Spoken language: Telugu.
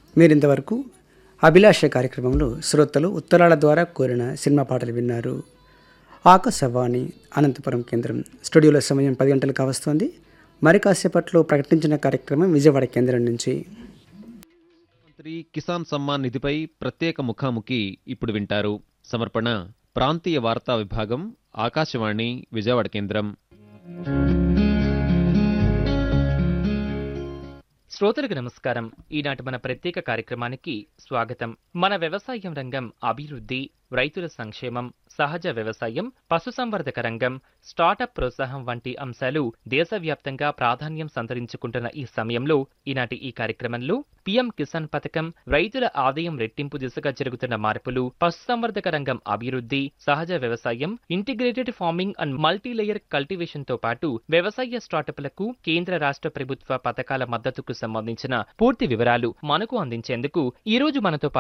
మీరింతవరకు అభిలాష కార్యక్రమంలో శ్రోతలు ఉత్తరాల ద్వారా కోరిన సినిమా పాటలు విన్నారు ఆకాశవాణి అనంతపురం కేంద్రం స్టూడియోలో సమయం పది గంటలు కావస్తోంది మరి కాసేపట్లో ప్రకటించిన కార్యక్రమం విజయవాడ కేంద్రం నుంచి మంత్రి కిసాన్ సమ్మాన్ నిధిపై ప్రత్యేక ముఖాముఖి ఇప్పుడు వింటారు సమర్పణ ప్రాంతీయ వార్తా విభాగం ఆకాశవాణి విజయవాడ కేంద్రం శ్రోతలకు నమస్కారం ఈనాటి మన ప్రత్యేక కార్యక్రమానికి స్వాగతం మన వ్యవసాయం రంగం అభివృద్ధి రైతుల సంక్షేమం సహజ వ్యవసాయం పశుసంవర్ధక రంగం స్టార్టప్ ప్రోత్సాహం వంటి అంశాలు దేశవ్యాప్తంగా ప్రాధాన్యం సంతరించుకుంటున్న ఈ సమయంలో ఈనాటి ఈ కార్యక్రమంలో పీఎం కిసాన్ పథకం రైతుల ఆదాయం రెట్టింపు దిశగా జరుగుతున్న మార్పులు పశుసంవర్ధక రంగం అభివృద్ధి సహజ వ్యవసాయం integrated farming and multilayer cultivation తో పాటు వ్యవసాయ స్టార్టప్లకు కేంద్ర రాష్ట్ర ప్రభుత్వ పథకాల మద్దతుకు సంబంధించిన పూర్తి వివరాలు మనకు అందించేందుకు ఈ రోజు మనతో పాటు